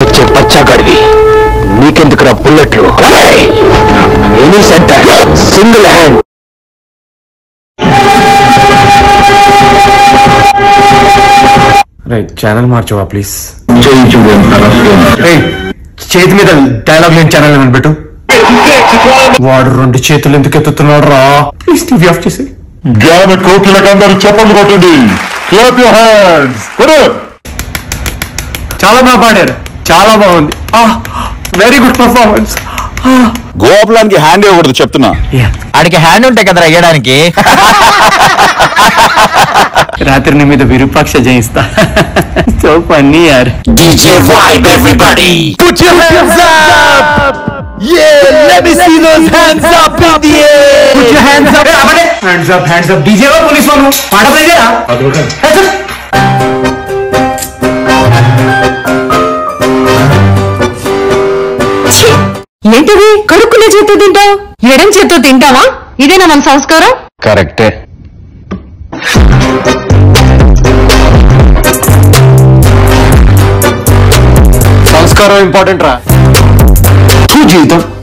వచ్చే పచ్చాగాడివి నీకెందుకురా బుల్లెట్లు any centre single hand right channel మార్చవా ప్లీజ్ చేయించు చేతి మీద డైలాగ్ లేని ఛానల్ ఏమని పెట్టు వాడు రెండు చేతులు ఎందుకు ఎత్తుతున్నాడు రా ప్లీజ్ టీవీ ఆఫ్ చేసి జ్ఞాన కోకిలకు అందరూ చెప్పండి కొట్టండి క్లాప్ యువర్ హ్యాండ్స్ చాలా బాగా పాడారు చాలా బాగుంది వెరీ గుడ్ పర్ఫార్మెన్స్ గోపులానికి హ్యాండ్ ఇవ్వకూడదు చెప్తున్నా ఆడికి హ్యాండ్ ఉంటాయి కదరా వేయడానికి రాత్రి నీ మీద విరూపాక్ష జయిస్తా సో ఫన్నీ యార్ DJ vibe everybody put your hands up yeah let me see those hands up in the air hands up hands up hands up DJ వా పోలీస్ వాళ్ళు పాట ప్లేయరా ఏంటిది కడుక్కునే చేత్తో తింటావు ఎడం చేత్తో తింటావా ఇదేనా మన సంస్కారం కరెక్టే సంస్కారం ఇంపార్టెంట్ రా జీవితం